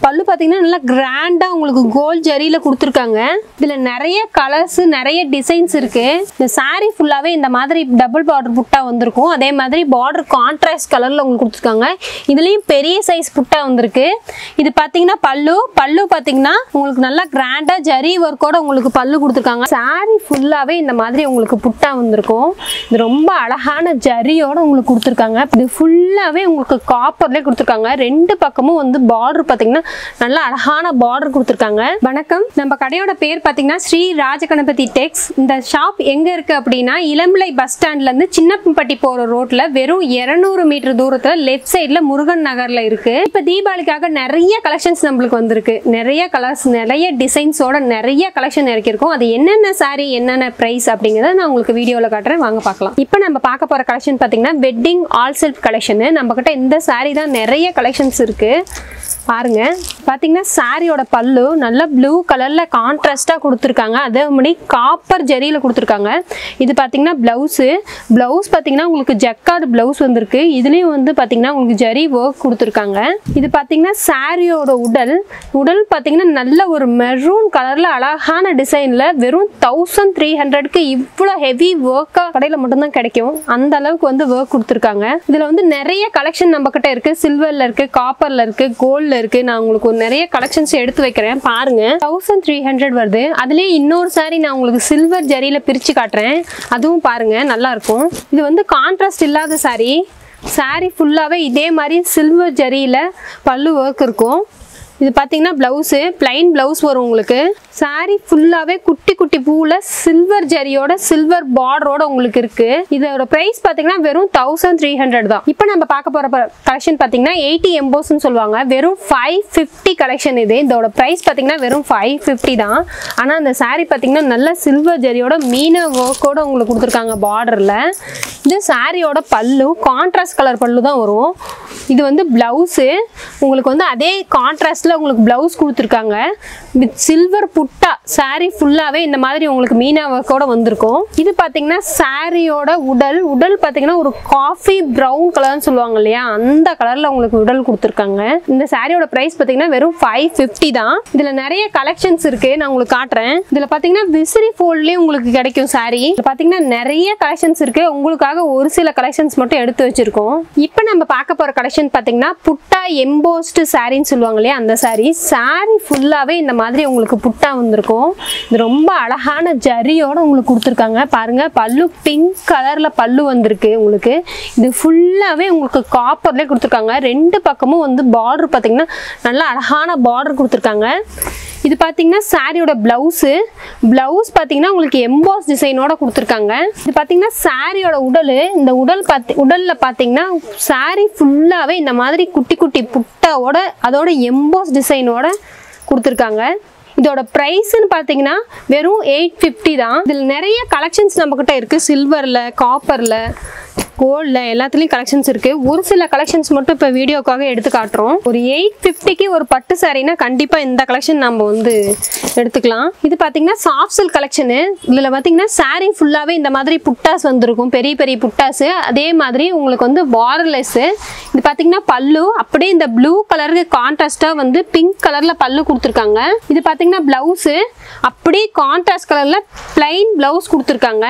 பல்லு பார்த்தீங்கன்னா நல்லா கிராண்டாக உங்களுக்கு கோல்ட் ஜரியில் கொடுத்துருக்காங்க இதில் நிறைய கலர்ஸ் நிறைய டிசைன்ஸ் இருக்கு இந்த saree ஃபுல்லாகவே இந்த மாதிரி டபுள் பார்டர் புட்டா வந்திருக்கும் அதே மாதிரி பார்டர் கான்ட்ராஸ்ட் கலரில் உங்களுக்கு கொடுத்துருக்காங்க இதுலேயும் பெரிய சைஸ் புட்டா வந்திருக்கு இது பார்த்தீங்கன்னா பல்லு பல்லு பார்த்தீங்கன்னா உங்களுக்கு நல்லா கிராண்டாக ஜரி ஒர்க்கோட உங்களுக்கு பல்லு கொடுத்துருக்காங்க saree ஃபுல்லாகவே இந்த மாதிரி உங்களுக்கு புட்டா வந்திருக்கும் இது ரொம்ப அழகான ஜரியோட உங்களுக்கு கொடுத்துருக்காங்க இது ஃபுல்லாகவே உங்களுக்கு காப்பர்லேயே கொடுத்துருக்காங்க ரெண்டு பக்கமும் வந்து பார்டர் பார்த்தீங்கன்னா நல்லா அழகான பார்டர் கொடுத்துருக்காங்க வணக்கம் நம்ம கடையோட பேர் பார்த்தீங்கன்னா ஸ்ரீ ராஜகணபதி டெக்ஸ் இந்த ஷாப் எங்கே இருக்கு அப்படின்னா இளம்பிள்ளை பஸ் ஸ்டாண்ட்லேருந்து சின்னப்பட்டி போகிற ரோட்டில் வெறும் 200 மீட்டர் தூரத்தில் லெஃப்ட் சைடில் முருகன் நகரில் இருக்கு இப்போ தீபாவளிக்காக நிறைய கலெக்ஷன்ஸ் நம்மளுக்கு வந்திருக்கு நிறைய கலர்ஸ் நிறைய டிசைன்ஸோட நிறைய கலெக்ஷன் இறக்கியிருக்கோம் அது என்னென்ன saree என்னென்ன ப்ரைஸ் அப்படிங்கிறத நான் உங்களுக்கு வீடியோவில் காட்டுறேன் வாங்க பார்க்கலாம் இப்போ நம்ம பார்க்க போகிற கலெக்ஷன் பார்த்தீங்கன்னா வெட்டிங் ஆல் செல்ஃப் கலெக்ஷனு நம்மக்கிட்ட இந்த saree தான் நிறைய கலெக்ஷன்ஸ் இருக்கு பாருங்க பார்த்தீங்கன்னா சாரியோட பல்லு நல்ல ப்ளூ கலர்ல கான்ட்ராஸ்டா கொடுத்துருக்காங்க அதே மாதிரி காப்பர் ஜரியில கொடுத்துருக்காங்க இது பார்த்தீங்கன்னா பிளவுஸு பிளவுஸ் பார்த்தீங்கன்னா உங்களுக்கு ஜக்கார்டு பிளவுஸ் வந்திருக்கு இதுலேயும் வந்து பார்த்தீங்கன்னா உங்களுக்கு ஜரி ஒர்க் கொடுத்துருக்காங்க இது பார்த்தீங்கன்னா சாரியோட உடல் உடல் பார்த்தீங்கன்னா நல்ல ஒரு மெரூன் கலர்ல அழகான டிசைன்ல வெறும் தௌசண்ட் த்ரீ ஹண்ட்ரட்க்கு இவ்வளோ ஹெவி ஒர்க்கா கடையில் மட்டும்தான் கிடைக்கும் அந்த அளவுக்கு வந்து ஒர்க் கொடுத்துருக்காங்க இதுல வந்து நிறைய கலெக்ஷன் நம்ம கிட்ட இருக்கு சில்வர்ல இருக்கு காப்பர்ல இருக்கு கோல்ட்ல இருக்கு நான் உங்களுக்கு ஒரு நிறைய கலெக்ஷன்ஸ் எடுத்து வைக்கிறேன் பாருங்க தௌசண்ட் த்ரீ ஹண்ட்ரட் வருது அதுலயே இன்னொரு saree நான் உங்களுக்கு சில்வர் ஜரியில பிரிச்சு காட்டுறேன் அதுவும் பாருங்க நல்லா இருக்கும் இது வந்து கான்ட்ராஸ்ட் இல்லாத saree saree ஃபுல்லாவே இதே மாதிரி சில்வர் ஜரியில பல்லு ஒர்க் இருக்கும் இது பார்த்தீங்கன்னா ப்ளவுஸு பிளைன் ப்ளவுஸ் வரும் உங்களுக்கு saree ஃபுல்லாகவே குட்டி குட்டி பூவில் சில்வர் ஜரியோட சில்வர் பார்டரோட உங்களுக்கு இருக்கு இதோட ப்ரைஸ் பார்த்தீங்கன்னா வெறும் தௌசண்ட் த்ரீ ஹண்ட்ரட் தான் இப்போ நம்ம பார்க்க போகிற கலெக்ஷன் பார்த்தீங்கன்னா எயிட்டி எம்போஸ்ன்னு சொல்லுவாங்க வெறும் ஃபைவ் ஃபிஃப்டி கலெக்ஷன் இது இதோட ப்ரைஸ் பார்த்தீங்கன்னா வெறும் ஃபைவ் ஃபிஃப்டி தான் ஆனால் அந்த saree பார்த்தீங்கன்னா நல்ல சில்வர் ஜரியோட மீன ஒர்க்கோட உங்களுக்கு கொடுத்துருக்காங்க பார்டரில் இது சாரியோட பல்லு கான்ட்ராஸ்ட் கலர் பல்லு தான் வரும் இது வந்து ப்ளவுஸு உங்களுக்கு வந்து அதே கான்ட்ராஸ்டில் உங்களுக்கு ப்ளவுஸ் கொடுத்துருக்காங்க வித் சில்வர் புட்டா saree ஃபுல்லாகவே இந்த மாதிரி உங்களுக்கு மீனா ஒர்க்கோட வந்திருக்கும் இது பார்த்தீங்கன்னா சாரியோட உடல் உடல் பார்த்தீங்கன்னா ஒரு காஃபி ப்ரௌன் கலர்னு சொல்லுவாங்க இல்லையா அந்த கலரில் உங்களுக்கு உடல் கொடுத்துருக்காங்க இந்த சாரியோட ப்ரைஸ் பார்த்தீங்கன்னா வெறும் ஃபைவ் ஃபிஃப்டி தான் இதில் நிறைய கலெக்ஷன்ஸ் இருக்கு நான் உங்களுக்கு காட்டுறேன் இதில் பார்த்தீங்கன்னா விசிறி ஃபோல்ட்லேயும் உங்களுக்கு கிடைக்கும் saree இதில் பார்த்தீங்கன்னா நிறைய கலெக்ஷன்ஸ் இருக்கு உங்களுக்காக ஒரு சில கலெக்ஷன்ஸ் மட்டும் எடுத்து வச்சிருக்கோம் இப்போ நம்ம பார்க்க போற கலெக்ஷன் பார்த்தீங்கன்னா புட்டா எம்போஸ்டு சாரின்னு சொல்லுவாங்க இல்லையா அந்த saree saree ஃபுல்லாகவே இந்த மாதிரி உங்களுக்கு புட்டா வந்திருக்கும் இது ரொம்ப அழகான ஜரியோட உங்களுக்கு கொடுத்துருக்காங்க பாருங்க பல்லு பிங்க் கலர்ல பல்லு வந்திருக்கு உங்களுக்கு இது ஃபுல்லாகவே உங்களுக்கு காப்பர்லேயே கொடுத்துருக்காங்க ரெண்டு பக்கமும் வந்து பார்டர் பார்த்தீங்கன்னா நல்ல அழகான பார்டர் கொடுத்துருக்காங்க இது பார்த்தீங்கன்னா சாரியோட ப்ளவுஸு ப்ளவுஸ் பார்த்தீங்கன்னா உங்களுக்கு எம்போஸ் டிசைனோட கொடுத்துருக்காங்க இது பார்த்தீங்கன்னா சாரியோட உடல் இந்த உடல் பார்த்தி உடலில் பார்த்தீங்கன்னா சாரி ஃபுல்லாகவே இந்த மாதிரி குட்டி குட்டி புட்டாவோட அதோட எம்போஸ் டிசைனோட கொடுத்துருக்காங்க இதோட ப்ரைஸ்ன்னு பார்த்தீங்கன்னா வெறும் எயிட் ஃபிஃப்டி தான் இதில் நிறைய கலெக்ஷன்ஸ் நம்மக்கிட்ட இருக்குது சில்வரில் காப்பரில் கோல்டில் எல்லாத்துலேயும் கலெக்ஷன்ஸ் இருக்குது ஒரு சில கலெக்ஷன்ஸ் மட்டும் இப்போ வீடியோக்காக எடுத்து காட்டுறோம் ஒரு எயிட் ஃபிஃப்டிக்கு ஒரு பட்டு சாரீனா கண்டிப்பாக இந்த கலெக்ஷன் நம்ம வந்து எடுத்துக்கலாம் இது பார்த்தீங்கன்னா சாஃப்ட் சில்க் கலெக்ஷனு இதில் பார்த்தீங்கன்னா saree ஃபுல்லாகவே இந்த மாதிரி புட்டாஸ் வந்திருக்கும் பெரிய பெரிய புட்டாஸு அதே மாதிரி உங்களுக்கு வந்து பார்டர்லெஸ்ஸு இது பார்த்தீங்கன்னா பல்லு அப்படியே இந்த ப்ளூ கலருக்கு கான்ட்ராஸ்டாக வந்து பிங்க் கலரில் பல்லு கொடுத்துருக்காங்க இது பார்த்தீங்கன்னா ப்ளவுஸு அப்படியே கான்ட்ராஸ்ட் கலரில் பிளைன் ப்ளவுஸ் கொடுத்துருக்காங்க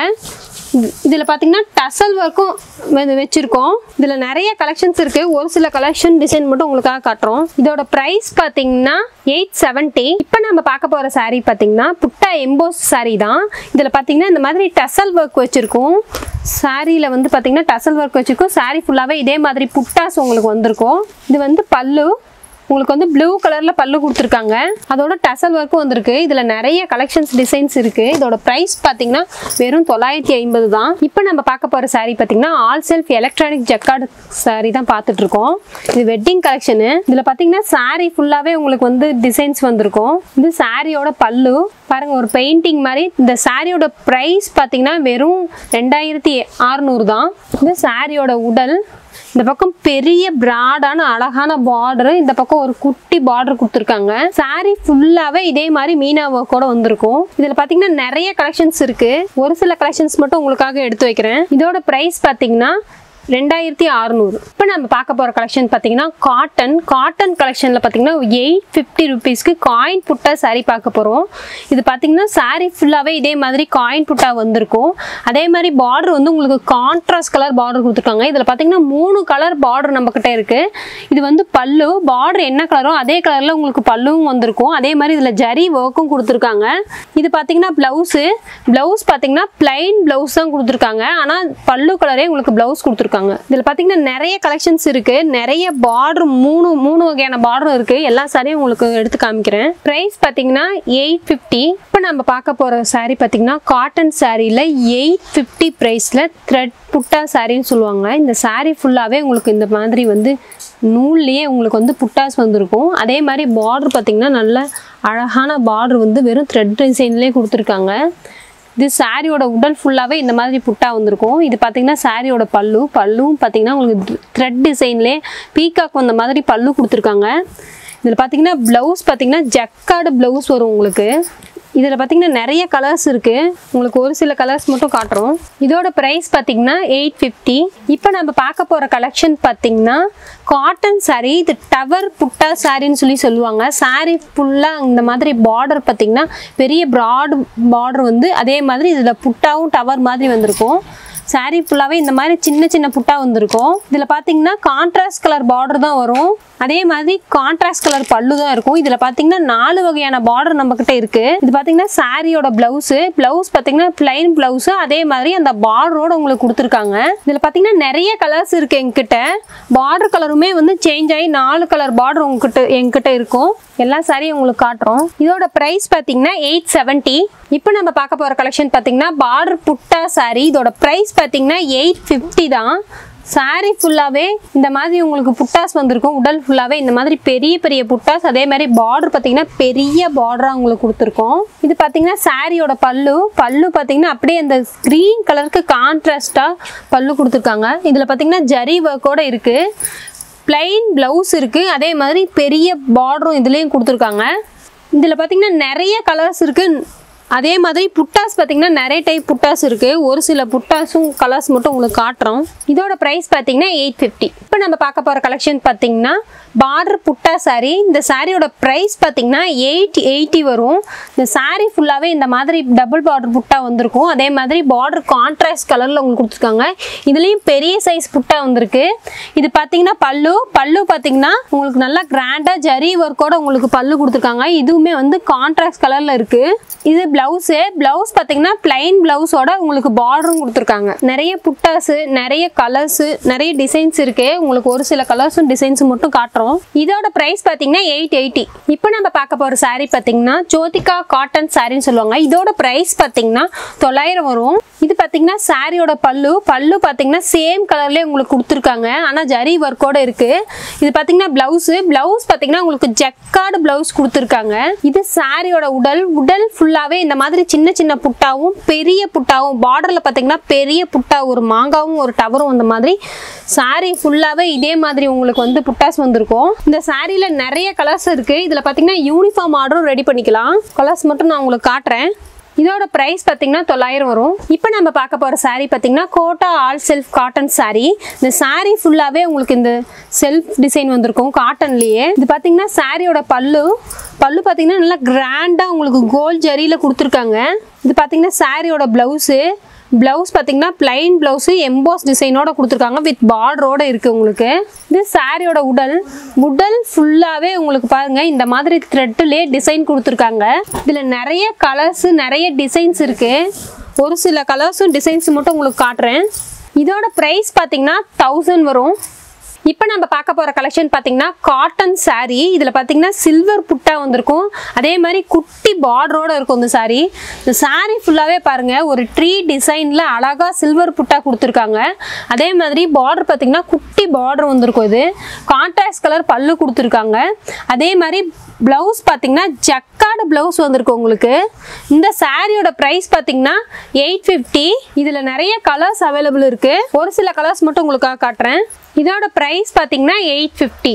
இதில் பார்த்தீங்கன்னா டசல் ஒர்க்கும் வச்சுருக்கோம் இதில் நிறைய கலெக்ஷன்ஸ் இருக்குது ஒரு சில கலெக்ஷன் டிசைன் மட்டும் உங்களுக்காக காட்டுறோம் இதோட ப்ரைஸ் பார்த்தீங்கன்னா எயிட் செவன்ட்டி இப்போ நம்ம பார்க்க போகிற saree பார்த்தீங்கன்னா புட்டா எம்போஸ் saree தான் இதில் பார்த்தீங்கன்னா இந்த மாதிரி டசல் ஒர்க் வச்சுருக்கோம் சாரியில் வந்து பார்த்தீங்கன்னா டசல் ஒர்க் வச்சுருக்கோம் saree ஃபுல்லாகவே இதே மாதிரி புட்டாஸ் உங்களுக்கு வந்திருக்கும் இது வந்து பல்லு உங்களுக்கு வந்து ப்ளூ கலர்ல பல்லு கொடுத்துருக்காங்க அதோட டசல் ஒர்க்கும் வந்திருக்கு இதுல நிறைய கலெக்ஷன்ஸ் டிசைன்ஸ் இருக்கு இதோட பிரைஸ் பாத்தீங்கன்னா வெறும் தொள்ளாயிரத்தி ஐம்பது தான் இப்போ நம்ம பார்க்க போற saree பாத்தீங்கன்னா all self electronic jacquard saree தான் பார்த்துட்டு இருக்கோம் இது வெட்டிங் கலெக்ஷனு இதுல பாத்தீங்கன்னா saree ஃபுல்லாவே உங்களுக்கு வந்து டிசைன்ஸ் வந்திருக்கும் இது சாரியோட பல்லு பாருங்க ஒரு பெயிண்டிங் மாதிரி இந்த சாரியோட பிரைஸ் பாத்தீங்கன்னா வெறும் ரெண்டாயிரத்தி அறுநூறு தான் இந்த சாரியோட உடல் இந்த பக்கம் பெரிய பிராடான அழகான பார்டர் இந்த பக்கம் ஒரு குட்டி பார்டர் கொடுத்துருக்காங்க saree ஃபுல்லாவே இதே மாதிரி மீனா ஒர்க்கோட வந்திருக்கும் இதுல பாத்தீங்கன்னா நிறைய கலெக்ஷன்ஸ் இருக்கு ஒரு சில கலெக்ஷன்ஸ் மட்டும் உங்களுக்காக எடுத்து வைக்கிறேன் இதோட பிரைஸ் பாத்தீங்கன்னா ரெண்டாயிரத்தி அறநூறு இப்போ நம்ம பார்க்க போகிற கலெக்ஷன் பார்த்தீங்கன்னா காட்டன் காட்டன் கலெக்ஷனில் பார்த்தீங்கன்னா எயிட் ஃபிஃப்டி ருபீஸ்க்கு காயின் புட்டா saree பார்க்க போகிறோம் இது பார்த்தீங்கன்னா saree ஃபுல்லாகவே இதே மாதிரி காயின் புட்டா வந்திருக்கும் அதே மாதிரி பார்டர் வந்து உங்களுக்கு கான்ட்ராஸ்ட் கலர் பார்டர் கொடுத்துருக்காங்க இதில் பார்த்தீங்கன்னா மூணு கலர் பார்டர் நம்மக்கிட்ட இருக்குது இது வந்து பல்லு பார்டர் என்ன கலரோ அதே கலரில் உங்களுக்கு பல்லுவும் வந்திருக்கும் அதே மாதிரி இதில் ஜரி ஒர்க்கும் கொடுத்துருக்காங்க இது பார்த்தீங்கன்னா ப்ளவுஸு ப்ளவுஸ் பார்த்தீங்கன்னா பிளைன் ப்ளவுஸ் தான் கொடுத்துருக்காங்க ஆனால் பல்லு கலரே உங்களுக்கு ப்ளவுஸ் கொடுத்துருக்காங்க இதில் பார்த்தீங்கன்னா நிறைய கலெக்ஷன்ஸ் இருக்குது நிறைய பார்டர் மூணு மூணு வகையான பார்டர் இருக்குது எல்லா சாரியும் உங்களுக்கு எடுத்து காமிக்கிறேன் ப்ரைஸ் பார்த்தீங்கன்னா எயிட் ஃபிஃப்டி இப்போ நம்ம பார்க்க போகிற saree பார்த்தீங்கன்னா காட்டன் சாரியில் எயிட் ஃபிஃப்டி ப்ரைஸில் த்ரெட் புட்டா சாரின்னு சொல்லுவாங்க இந்த saree ஃபுல்லாகவே உங்களுக்கு இந்த மாதிரி வந்து நூல்லையே உங்களுக்கு வந்து புட்டாஸ் வந்திருக்கும் அதே மாதிரி பார்டர் பார்த்தீங்கன்னா நல்ல அழகான பார்டர் வந்து வெறும் த்ரெட் டிசைன்லேயே கொடுத்துருக்காங்க இது சாரியோட உடல் ஃபுல்லாகவே இந்த மாதிரி புட்டா வந்திருக்கும் இது பார்த்தீங்கன்னா சாரியோட பல்லு பல்லுவும் பார்த்தீங்கன்னா உங்களுக்கு த்ரெட் டிசைன்லேயே பீகாக் வந்த மாதிரி பல்லு கொடுத்துருக்காங்க இதில் பார்த்தீங்கன்னா ப்ளவுஸ் பார்த்தீங்கன்னா ஜக்கார்டு ப்ளவுஸ் வரும் உங்களுக்கு இதில் பார்த்தீங்கன்னா நிறைய கலர்ஸ் இருக்குது உங்களுக்கு ஒரு சில கலர்ஸ் மட்டும் காட்டுறோம் இதோட ப்ரைஸ் பார்த்தீங்கன்னா எயிட் ஃபிஃப்டி இப்போ நம்ம பார்க்க போகிற கலெக்ஷன் பார்த்தீங்கன்னா காட்டன் saree இது டவர் புட்டா சாரின்னு சொல்லி சொல்லுவாங்க saree ஃபுல்லாக இந்த மாதிரி பார்டர் பார்த்தீங்கன்னா பெரிய ப்ராட் பார்டர் வந்து அதே மாதிரி இதில் புட்டாவும் டவர் மாதிரி வந்திருக்கும் saree ஃபுல்லாகவே இந்த மாதிரி சின்ன சின்ன புட்டா வந்திருக்கும் இதில் பார்த்தீங்கன்னா கான்ட்ராஸ்ட் கலர் பார்டர் தான் வரும் அதே மாதிரி கான்ட்ராஸ்ட் கலர் பல்லு தான் இருக்கும் இதில் பார்த்தீங்கன்னா நாலு வகையான பார்டர் நம்மக்கிட்ட இருக்கு இது பார்த்தீங்கன்னா சாரியோட பிளவுஸு பிளவுஸ் பார்த்தீங்கன்னா பிளைன் பிளவுஸு அதே மாதிரி அந்த பார்டரோட உங்களுக்கு கொடுத்துருக்காங்க இதில் பார்த்தீங்கன்னா நிறைய கலர்ஸ் இருக்கு எங்ககிட்ட பார்டர் கலருமே வந்து சேஞ்ச் ஆகி நாலு கலர் பார்டர் உங்ககிட்ட எங்ககிட்ட இருக்கும் எல்லா சாரியும் உங்களுக்கு காட்டுறோம் இதோட ப்ரைஸ் பார்த்தீங்கன்னா எயிட் செவன்ட்டி இப்போ நம்ம பார்க்க போகிற கலெக்ஷன் பார்த்தீங்கன்னா பார்டர் புட்டா saree இதோட ப்ரைஸ் பார்த்தீங்கன்னா எயிட் ஃபிஃப்டி தான் saree ஃபுல்லாகவே இந்த மாதிரி உங்களுக்கு புட்டாஸ் வந்திருக்கும் உடல் ஃபுல்லாகவே இந்த மாதிரி பெரிய பெரிய புட்டாஸ் அதே மாதிரி பார்டர் பார்த்தீங்கன்னா பெரிய பார்டராக உங்களுக்கு கொடுத்துருக்கோம் இது பார்த்தீங்கன்னா சாரியோட பல்லு பல்லு பார்த்தீங்கன்னா அப்படியே அந்த க்ரீன் கலருக்கு கான்ட்ராஸ்டாக பல்லு கொடுத்துருக்காங்க இதில் பார்த்தீங்கன்னா ஜரி ஒர்க்கோட இருக்குது பிளைன் ப்ளவுஸ் இருக்குது அதே மாதிரி பெரிய பார்டரும் இதுலேயும் கொடுத்துருக்காங்க இதில் பார்த்தீங்கன்னா நிறைய கலர்ஸ் இருக்குது அதே மாதிரி புட்டாஸ் பார்த்தீங்கன்னா நிறைய டைப் புட்டாஸ் இருக்குது ஒரு சில புட்டாஸும் கலர்ஸ் மட்டும் உங்களுக்கு காட்டுறோம் இதோட ப்ரைஸ் பார்த்தீங்கன்னா எயிட் ஃபிஃப்டி இப்போ நம்ம பார்க்க போகிற கலெக்ஷன் பார்த்தீங்கன்னா பார்டர் புட்டா saree இந்த சாரியோட ப்ரைஸ் பார்த்தீங்கன்னா எயிட் எயிட்டி வரும் இந்த saree ஃபுல்லாகவே இந்த மாதிரி டபுள் பார்டர் புட்டா வந்திருக்கும் அதே மாதிரி பார்டர் கான்ட்ராஸ்ட் கலரில் உங்களுக்கு கொடுத்துருக்காங்க இதுலேயும் பெரிய சைஸ் புட்டா வந்திருக்கு இது பார்த்தீங்கன்னா பல்லு பல்லு பார்த்தீங்கன்னா உங்களுக்கு நல்லா கிராண்டாக ஜரி ஒர்க்கோட உங்களுக்கு பல்லு கொடுத்துருக்காங்க இதுவுமே வந்து கான்ட்ராஸ்ட் கலரில் இருக்குது இது பிளவுஸு பிளவுஸ் பார்த்தீங்கன்னா பிளைன் பிளவுஸோட உங்களுக்கு பார்டரும் கொடுத்துருக்காங்க நிறைய புட்டாஸு நிறைய கலர்ஸு நிறைய டிசைன்ஸ் இருக்கு உங்களுக்கு ஒரு சில கலர்ஸும் டிசைன்ஸும் மட்டும் காட்டுறோம் இதோட ப்ரைஸ் பார்த்தீங்கன்னா எயிட் எயிட்டி இப்போ நம்ம பார்க்க போகிற saree பார்த்தீங்கன்னா ஜோதிகா காட்டன் சாரின்னு சொல்லுவாங்க இதோட ப்ரைஸ் பார்த்தீங்கன்னா தொள்ளாயிரம் வரும் இது பார்த்தீங்கன்னா சாரியோட பல்லு பல்லு பார்த்தீங்கன்னா சேம் கலர்லேயே உங்களுக்கு கொடுத்துருக்காங்க ஆனால் ஜரி ஒர்க்கோட இருக்கு இது பார்த்தீங்கன்னா பிளவுஸு பிளவுஸ் பார்த்தீங்கன்னா உங்களுக்கு ஜக்கார்டு பிளவுஸ் கொடுத்துருக்காங்க இது சாரியோட உடல் உடல் ஃபுல்லாகவே இந்த மாதிரி சின்ன சின்ன புட்டாவும் பெரிய புட்டாவும் பார்டரில் பார்த்தீங்கன்னா பெரிய புட்டா ஒரு மாங்காவும் ஒரு டவரும் அந்த மாதிரி saree ஃபுல்லாகவே இதே மாதிரி உங்களுக்கு வந்து புட்டாஸ் வந்திருக்கும் இந்த சாரியில் நிறைய கலர்ஸ் இருக்குது இதில் பார்த்தீங்கன்னா யூனிஃபார்ம் ஆர்டரும் ரெடி பண்ணிக்கலாம் கலர்ஸ் மட்டும் நான் உங்களுக்கு காட்டுறேன் இதோட ப்ரைஸ் பார்த்தீங்கன்னா தொள்ளாயிரம் வரும் இப்போ நம்ம பார்க்க போகிற saree பார்த்தீங்கன்னா Kota all self cotton saree இந்த saree ஃபுல்லாகவே உங்களுக்கு இந்த செல்ஃப் டிசைன் வந்திருக்கும் காட்டன்லேயே இது பார்த்தீங்கன்னா சாரியோட பல்லு பல்லு பார்த்தீங்கன்னா நல்லா கிராண்டாக உங்களுக்கு கோல்ட் ஜரியில் கொடுத்துருக்காங்க இது பார்த்தீங்கன்னா சாரியோட ப்ளவுஸு ப்ளவுஸ் பார்த்தீங்கன்னா பிளைன் ப்ளவுஸு எம்போஸ் டிசைனோட கொடுத்துருக்காங்க வித் பார்டரோட இருக்குது உங்களுக்கு இது சாரியோட உடல் உடல் ஃபுல்லாகவே உங்களுக்கு பாருங்கள் இந்த மாதிரி த்ரெட்டுலேயே டிசைன் கொடுத்துருக்காங்க இதில் நிறைய கலர்ஸு நிறைய டிசைன்ஸ் இருக்குது ஒரு சில கலர்ஸும் டிசைன்ஸ் மட்டும் உங்களுக்கு காட்டுறேன் இதோட ப்ரைஸ் பார்த்தீங்கன்னா தௌசண்ட் வரும் இப்போ நம்ம பார்க்க போகிற கலெக்ஷன் பார்த்தீங்கன்னா காட்டன் saree இதில் பார்த்தீங்கன்னா சில்வர் புட்டா வந்திருக்கும் அதே மாதிரி குட்டி பார்டரோட இருக்கும் இந்த saree இந்த saree ஃபுல்லாகவே பாருங்கள் ஒரு ட்ரீ டிசைனில் அழகாக சில்வர் புட்டா கொடுத்துருக்காங்க அதே மாதிரி பார்டர் பார்த்தீங்கன்னா குட்டி பார்டர் வந்திருக்கும் இது கான்ட்ராஸ்ட் கலர் பல்லு கொடுத்துருக்காங்க அதே மாதிரி ப்ளவுஸ் பார்த்தீங்கன்னா ஜக்கார்டு ப்ளவுஸ் வந்திருக்கு உங்களுக்கு இந்த சாரியோட ப்ரைஸ் பார்த்தீங்கன்னா எயிட் ஃபிஃப்டி இதில் நிறைய கலர்ஸ் அவைலபிள் இருக்குது ஒரு சில கலர்ஸ் மட்டும் உங்களுக்காக காட்டுறேன் இதோட ப்ரைஸ் பார்த்தீங்கன்னா எயிட் ஃபிஃப்டி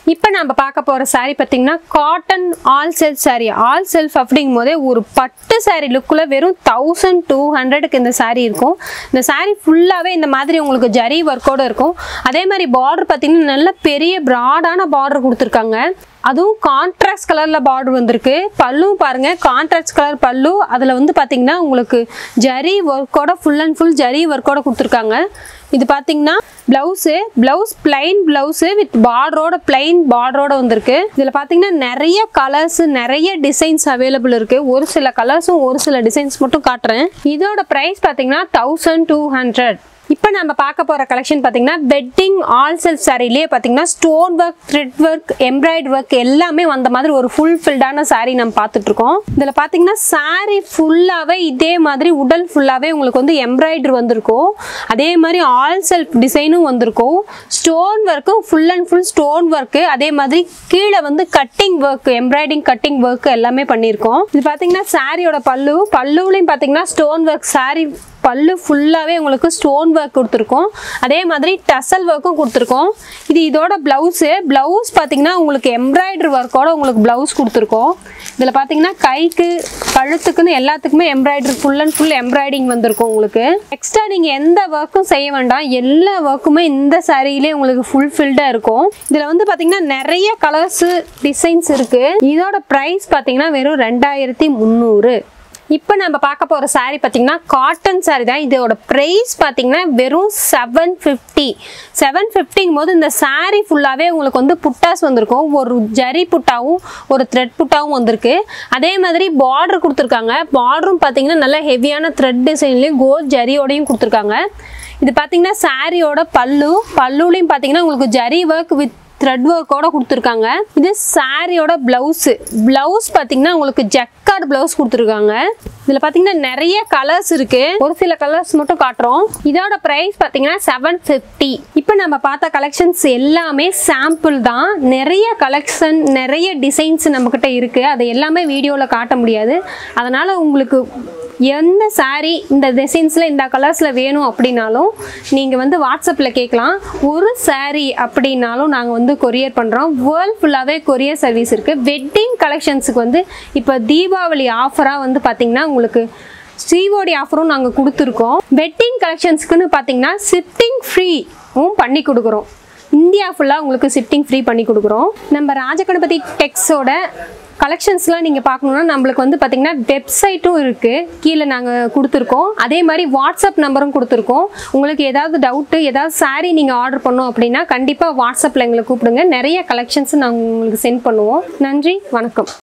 இப்போ நம்ம பார்க்க போகிற saree பார்த்தீங்கன்னா cotton all self saree all self அப்படிங்கும் போதே ஒரு பட்டு saree லுக்கில் வெறும் தௌசண்ட் டூ ஹண்ட்ரடுக்கு இந்த saree இருக்கும் இந்த saree ஃபுல்லாகவே இந்த மாதிரி உங்களுக்கு ஜரி ஒர்க்கோடு இருக்கும் அதே மாதிரி பார்டர் பார்த்தீங்கன்னா நல்ல பெரிய ப்ராடான பார்டர் கொடுத்துருக்காங்க அதுவும் கான்ட்ராஸ்ட் கலரில் பார்டர் வந்திருக்கு பல்லும் பாருங்க கான்ட்ராஸ்ட் கலர் பல்லு அதில் வந்து பார்த்தீங்கன்னா உங்களுக்கு ஜரி ஒர்க்கோட ஃபுல் அண்ட் ஃபுல் ஜரி ஒர்க்கோட கொடுத்துருக்காங்க இது பார்த்தீங்கன்னா blouse blouse plain blouse with பார்டரோட பிளைன் பார்டரோட வந்திருக்கு இதில் பார்த்தீங்கன்னா நிறைய கலர்ஸ் நிறைய டிசைன்ஸ் அவைலபிள் இருக்குது ஒரு சில கலர்ஸும் ஒரு சில டிசைன்ஸ் மட்டும் காட்டுறேன் இதோட ப்ரைஸ் பார்த்தீங்கன்னா தௌசண்ட் டூ ஹண்ட்ரட் இப்போ நம்ம பார்க்க போகிற கலெக்ஷன் பார்த்தீங்கன்னா வெட்டிங் ஆல் செல்ஃப் சாரிலேயே பார்த்தீங்கன்னா stone work thread work embroid work எல்லாமே வந்த மாதிரி ஒரு ஃபுல் ஃபில்டான saree நம்ம பார்த்துட்டு இருக்கோம் இதில் பார்த்தீங்கன்னா saree ஃபுல்லாகவே இதே மாதிரி உடல் ஃபுல்லாகவே உங்களுக்கு வந்து எம்ப்ராய்டரி வந்திருக்கும் அதே மாதிரி ஆல் செல்ஃப் டிசைனும் வந்திருக்கும் ஸ்டோன் ஒர்க்கும் full and full stone work அதே மாதிரி கீழே வந்து cutting work embroiding cutting work எல்லாமே பண்ணியிருக்கோம் இது பார்த்தீங்கன்னா சாரியோட பல்லு பல்லுலையும் பார்த்தீங்கன்னா ஸ்டோன் ஒர்க் saree பல்லு ஃபுல்லாகவே உங்களுக்கு ஸ்டோன் ஒர்க் கொடுத்துருக்கோம் அதே மாதிரி டசல் ஒர்க்கும் கொடுத்துருக்கோம் இது இதோட ப்ளவுஸு ப்ளவுஸ் பார்த்தீங்கன்னா உங்களுக்கு எம்ப்ராய்டரி ஒர்க்கோட உங்களுக்கு ப்ளவுஸ் கொடுத்துருக்கோம் இதில் பார்த்தீங்கன்னா கைக்கு கழுத்துக்குன்னு எல்லாத்துக்குமே embroidery full and full embroiding வந்திருக்கும் உங்களுக்கு எக்ஸ்ட்ரா நீங்கள் எந்த ஒர்க்கும் செய்ய வேண்டாம் எல்லா ஒர்க்குமே இந்த சாரியிலே உங்களுக்கு ஃபுல் ஃபில்டாக இருக்கும் இதில் வந்து பார்த்தீங்கன்னா நிறைய கலர்ஸு டிசைன்ஸ் இருக்குது இதோட ப்ரைஸ் பார்த்தீங்கன்னா வெறும் ரெண்டாயிரத்தி முந்நூறு இப்போ நம்ம பார்க்க போகிற saree பார்த்தீங்கன்னா காட்டன் saree தான் இதோட ப்ரைஸ் பார்த்தீங்கன்னா வெறும் செவன் ஃபிஃப்டி செவன் ஃபிஃப்டிங்கும் போது இந்த saree ஃபுல்லாகவே உங்களுக்கு வந்து புட்டாஸ் வந்திருக்கும் ஒரு ஜரி புட்டாவும் ஒரு த்ரெட் புட்டாவும் வந்திருக்கு அதே மாதிரி பார்டர் கொடுத்துருக்காங்க பார்டரும் பார்த்தீங்கன்னா நல்ல ஹெவியான த்ரெட் டிசைன்லேயும் கோல்ட் ஜரியோடையும் கொடுத்துருக்காங்க இது பார்த்தீங்கன்னா சாரியோட பல்லு பல்லுலையும் பார்த்தீங்கன்னா உங்களுக்கு ஜரி ஒர்க் வித் த்ரெட் ஒர்க்கோட கொடுத்துருக்காங்க இது சாரியோட பிளவுஸு பிளவுஸ் பார்த்தீங்கன்னா உங்களுக்கு ஜக்கார்ட் பிளவுஸ் கொடுத்துருக்காங்க இதில் பார்த்தீங்கன்னா நிறைய கலர்ஸ் இருக்கு ஒரு சில கலர்ஸ் மட்டும் காட்டுறோம் இதோட ப்ரைஸ் பார்த்தீங்கன்னா செவன் ஃபிஃப்டி இப்போ நம்ம பார்த்த கலெக்ஷன்ஸ் எல்லாமே சாம்பிள் தான் நிறைய கலெக்ஷன் நிறைய டிசைன்ஸ் நம்மக்கிட்ட இருக்கு அதை எல்லாமே வீடியோவில் காட்ட முடியாது அதனால உங்களுக்கு எந்த saree இந்த டிசைன்ஸில் இந்த கலர்ஸில் வேணும் அப்படின்னாலும் நீங்கள் வந்து வாட்ஸ்அப்பில் கேட்கலாம் ஒரு saree அப்படின்னாலும் நாங்கள் வந்து கொரியர் பண்ணுறோம் வேர்ல்ட் ஃபுல்லாகவே கொரியர் சர்வீஸ் இருக்குது வெட்டிங் கலெக்ஷன்ஸுக்கு வந்து இப்போ தீபாவளி ஆஃபராக வந்து பார்த்திங்கன்னா உங்களுக்கு சிஓடி ஆஃபரும் நாங்கள் கொடுத்துருக்கோம் வெட்டிங் கலெக்ஷன்ஸ்க்குன்னு பார்த்தீங்கன்னா ஷிஃப்டிங் ஃப்ரீவும் பண்ணி கொடுக்குறோம் இந்தியா ஃபுல்லாக உங்களுக்கு ஷிஃப்டிங் ஃப்ரீ பண்ணி கொடுக்குறோம் நம்ம ராஜகணபதி டெக்ஸோட கலெக்ஷன்ஸ்லாம் நீங்கள் பார்க்கணுன்னா நம்மளுக்கு வந்து பார்த்திங்கன்னா வெப்சைட்டும் இருக்குது கீழே நாங்கள் கொடுத்துருக்கோம் அதே மாதிரி வாட்ஸ்அப் நம்பரும் கொடுத்துருக்கோம் உங்களுக்கு ஏதாவது டவுட்டு ஏதாவது saree நீங்கள் ஆர்டர் பண்ணோம் அப்படின்னா கண்டிப்பாக வாட்ஸ்அப்பில் எங்களை கூப்பிடுங்க நிறைய கலெக்ஷன்ஸ் நாங்கள் உங்களுக்கு சென்ட் பண்ணுவோம் நன்றி வணக்கம்